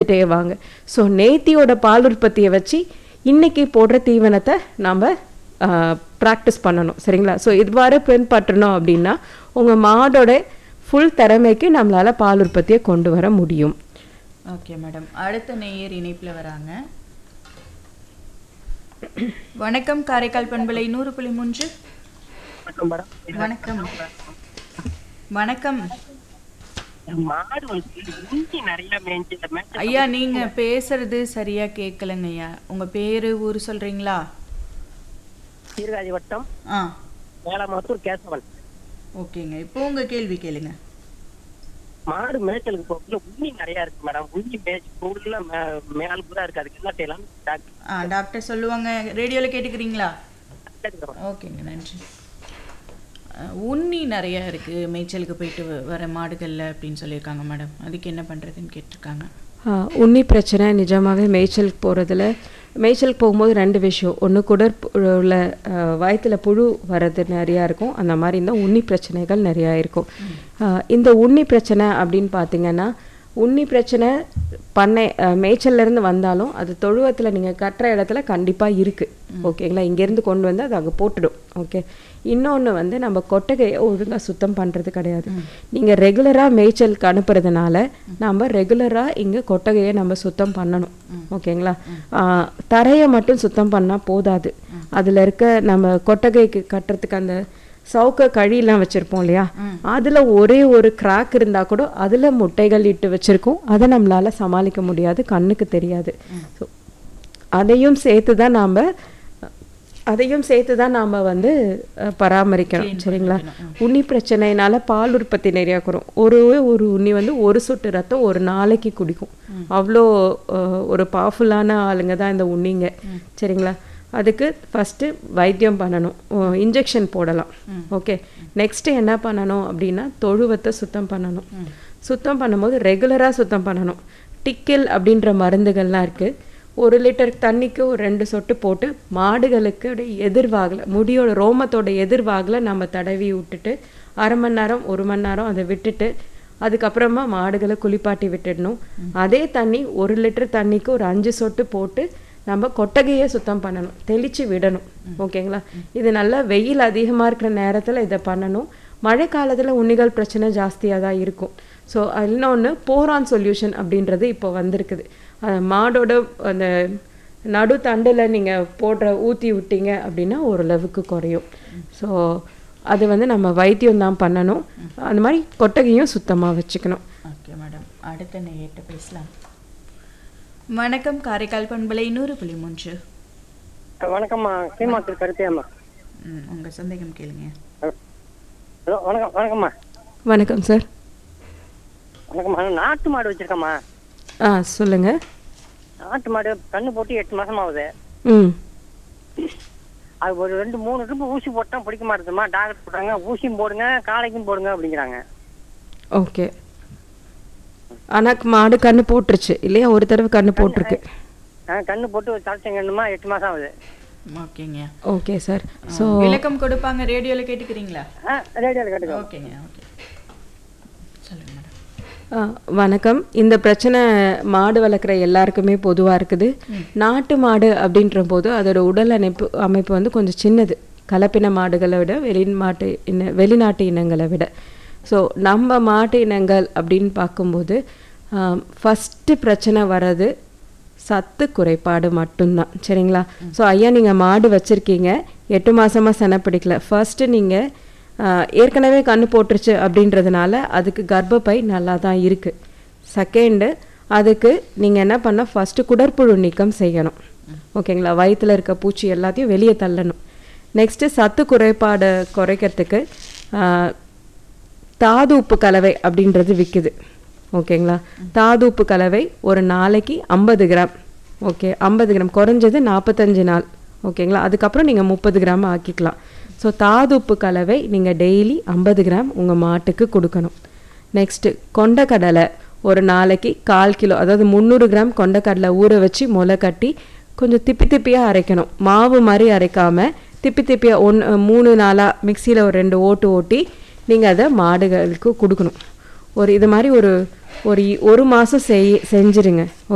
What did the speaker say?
கொடுத்துட்டே வாங்க ஸோ நேத்தியோட பால் உற்பத்தியை வச்சு இன்னைக்கு போடுற தீவனத்தை நாம் ப்ராக்டிஸ் பண்ணணும் சரிங்களா ஸோ இவ்வாறு பின்பற்றணும் அப்படின்னா உங்கள் மாடோட ஃபுல் திறமைக்கு நம்மளால் பால் உற்பத்தியை கொண்டு வர முடியும் ஓகே மேடம் அடுத்த நேயர் இணைப்புல வராங்க வணக்கம் காரைக்கால் பண்பலை நூறு புள்ளி மூன்று வணக்கம் மேடம் வணக்கம் வணக்கம் மாடு வந்து இஞ்சி நிறைய மேய்ஞ்சி இந்த மேய்ச்சல் ஐயா நீங்க பேசுறது சரியா கேட்கலங்க ஐயா உங்க பேரு ஊர் சொல்றீங்களா சீர்காழி வட்டம் ஆ மேலமாத்தூர் கேசவன் ஓகேங்க இப்போ உங்க கேள்வி கேளுங்க மாடு மேய்ச்சலுக்கு போகல உண்ணி நிறைய இருக்கு மேடம் உண்ணி மேய்ச்சி உள்ள மேல் கூட இருக்கு அதுக்கு என்ன செய்யலாம் டாக்டர் ஆ டாக்டர் சொல்லுவாங்க ரேடியோல கேட்டுக்கிறீங்களா கேட்டுக்கிறோம். ஓகேங்க நன்றி அஹ், உண்ணி நிறைய இருக்கு மேய்ச்சலுக்கு போயிட்டு வ- வர மாடுகள்ல அப்படின்னு சொல்லியிருக்காங்க மேடம் அதுக்கு என்ன பண்றதுன்னு கேட்டிருக்காங்க ஆ, உண்ணி பிரச்சனை நிஜமாவே மேய்ச்சலுக்கு போகிறதுல மேய்ச்சலுக்கு போகும்போது ரெண்டு விஷயம் ஒன்று குடற்புழுவில் வயிற்றில் புழு வர்றது நிறையா இருக்கும் அந்த மாதிரி இருந்தால் உண்ணி பிரச்சனைகள் நிறையா இருக்கும் ஆ, இந்த உண்ணி பிரச்சனை அப்படின்னு பார்த்தீங்கன்னா உண்ணி பிரச்சனை பண்ணை ஆ, மேய்ச்சல்ல இருந்து வந்தாலும் அது தொழுவத்தில் நீங்கள் கட்டுற இடத்துல கண்டிப்பாக இருக்குது ஓகேங்களா இங்கேருந்து கொண்டு வந்து அது அங்கே போட்டுடும் ஓகே இன்னொன்று வந்து நம்ம கொட்டகையை ஒழுங்காக சுத்தம் பண்ணுறது கிடையாது நீங்கள் ரெகுலராக மேய்ச்சலுக்கு அனுப்புறதுனால நம்ம ரெகுலராக இங்கே கொட்டகையை நம்ம சுத்தம் பண்ணணும் ஓகேங்களா ஆஹ், தரையை மட்டும் சுத்தம் பண்ணால் போதாது அதில் இருக்க நம்ம கொட்டகைக்கு கட்டுறதுக்கு அந்த சவுக்க கழியெல்லாம் வச்சுருப்போம் இல்லையா அதில் ஒரே ஒரு கிராக் இருந்தால் கூட அதில் முட்டைகள் இட்டு வச்சுருக்கோம் அதை நம்மளால் சமாளிக்க முடியாது கண்ணுக்கு தெரியாது ஸோ அதையும் சேர்த்து தான் நாம் அதையும் சேர்த்து தான் நாம் வந்து அஹ், பராமரிக்கணும் சரிங்களா உண்ணி பிரச்சனைனால பால் உற்பத்தி நிறையா குறையும் ஒரு ஒரு உண்ணி வந்து ஒரு சொட்டு ரத்தம் ஒரு நாளைக்கு குடிக்கும் அவ்வளோ அஹ், ஒரு பவர்ஃபுல்லான ஆளுங்க தான் இந்த உண்ணிங்க சரிங்களா அதுக்கு ஃபஸ்ட்டு வைத்தியம் பண்ணணும் இன்ஜெக்ஷன் போடலாம் ஓகே நெக்ஸ்ட்டு என்ன பண்ணணும் அப்படின்னா தொழுவத்தை சுத்தம் பண்ணணும் சுத்தம் பண்ணும்போது ரெகுலராக சுத்தம் பண்ணணும் டிக்கில் அப்படின்ற மருந்துகள்லாம் இருக்குது ஒரு லிட்டர் தண்ணிக்கு ஒரு ரெண்டு சொட்டு போட்டு மாடுகளுக்கு அப்படியே எதிர்வாகல முடியோட ரோமத்தோட எதிர்வாகல நம்ம தடவி விட்டுட்டு அரை மணி நேரம் ஒரு மணி நேரம் அதை விட்டுட்டு அதுக்கப்புறமா மாடுகளை குளிப்பாட்டி விட்டுடணும் அதே தண்ணி ஒரு லிட்டர் தண்ணிக்கு ஒரு அஞ்சு சொட்டு போட்டு நம்ம கொட்டகையே சுத்தம் பண்ணணும் தெளிச்சு விடணும் ஓகேங்களா இது நல்லா வெயில் அதிகமாக இருக்கிற நேரத்தில் இதை பண்ணணும் மழை காலத்தில் உண்ணிகள் பிரச்சனை ஜாஸ்தியாக தான் இருக்கும் ஸோ இன்னொன்று போரான் சொல்யூஷன் அப்படின்றது இப்போ வந்திருக்குது அது மாடோட அந்த நடு தண்டில் நீங்கள் போடுற ஊற்றி விட்டீங்க அப்படின்னா ஓரளவுக்கு குறையும் ஸோ அது வந்து நம்ம வைத்தியம் தான் பண்ணணும் அந்த மாதிரி கொட்டகையும் சுத்தமாக வச்சுக்கணும் ஓகே மேடம் அடுத்த நேயர்கிட்ட பேசலாம் வணக்கம் காரைக்கால் பண்பலை நூறு புள்ளி மூன்று வணக்கம்மா சீமாத்தூர் கருத்தையம்மா ம், உங்க சந்தேகம் கேளுங்க ஹலோ வணக்கம் வணக்கம்மா வணக்கம் சார் வணக்கம்மா நாட்டு மாடு வச்சிருக்கம்மா ஆ சொல்லுங்கள் நாட்டு மாடு கண்ணு போட்டு எட்டு மாசம் ஆகுது ம் அது ஒரு ரெண்டு மூணு ட்ரிப்பு ஊசி போட்டா பிடிக்க மாட்டேதுமா டாக்டர் போட்டாங்க ஊசியும் போடுங்க காலைக்கும் போடுங்க அப்படிங்கிறாங்க ஓகே ஆனால் மாடு கண்ணு போட்டுருச்சு இல்லையா ஒரு தடவை கண்ணு போட்டிருக்கு ஆ, கண்ணு போட்டு தலைச்சங்கன்னுமா எட்டு மாசம் ஆகுது ஓகேங்க ஓகே சார் ஸோ விளக்கம் கொடுப்பாங்க ரேடியோல கேட்டுக்கிறீங்களா ஆ ரேடியோவில் கேட்டுக்கோ ஓகேங்க ஓகே சொல்லுங்க மேடம் ஆ, வணக்கம் இந்த பிரச்சனை மாடு வளர்க்குற எல்லாருக்குமே பொதுவாக இருக்குது நாட்டு மாடு அப்படின்ற போது அதோட உடல் அமைப்பு அமைப்பு வந்து கொஞ்சம் சின்னது கலப்பின மாடுகளை விட வெளிநாட்டு இன வெளிநாட்டு இனங்களை விட ஸோ நம்ம மாட்டு இனங்கள் அப்படின்னு பார்க்கும்போது ஃபஸ்ட்டு பிரச்சனை வர்றது சத்து குறைபாடு மட்டும்தான் சரிங்களா ஸோ ஐயா நீங்கள் மாடு வச்சுருக்கீங்க எட்டு மாசமா செனை பிடிக்கல ஃபர்ஸ்ட்டு நீங்கள் ஏற்கனவே கண்ணு போட்டுருச்சு அப்படின்றதுனால அதுக்கு கர்ப்பப்பை நல்லா தான் இருக்குது செகண்டு அதுக்கு நீங்கள் என்ன பண்ண ஃபஸ்ட்டு குடற்புழு நீக்கம் செய்யணும் ஓகேங்களா வயித்துல இருக்க பூச்சி எல்லாத்தையும் வெளியே தள்ளணும் நெக்ஸ்ட்டு சத்து குறைபாடை குறைக்கிறதுக்கு ஆ, தாது உப்பு கலவை அப்படின்றது விற்குது ஓகேங்களா தாது உப்பு கலவை ஒரு நாளைக்கு ஐம்பது கிராம் ஓகே ஐம்பது கிராம் குறைஞ்சது நாற்பத்தஞ்சு நாள் ஓகேங்களா அதுக்கப்புறம் நீங்கள் முப்பது கிராம் ஆக்கிக்கலாம் ஸோ தாது உப்பு கலவை நீங்கள் டெய்லி ஐம்பது கிராம் உங்கள் மாட்டுக்கு கொடுக்கணும் நெக்ஸ்ட்டு கொண்டக்கடலை ஒரு நாளைக்கு கால் கிலோ அதாவது முந்நூறு கிராம் கொண்டக்கடலை ஊற வச்சு முளை கட்டி கொஞ்சம் திப்பி திப்பியாக அரைக்கணும் மாவு மாதிரி அரைக்காம திப்பி திப்பியாக ஒன் மூணு நாளாக மிக்சியில் ஒரு ரெண்டு ஓட்டு ஓட்டி நீங்கள் அதை மாடுகளுக்கு கொடுக்கணும் ஒரு இது மாதிரி ஒரு ஒரு இ- ஒரு மாதம் செய் செஞ்சிருங்க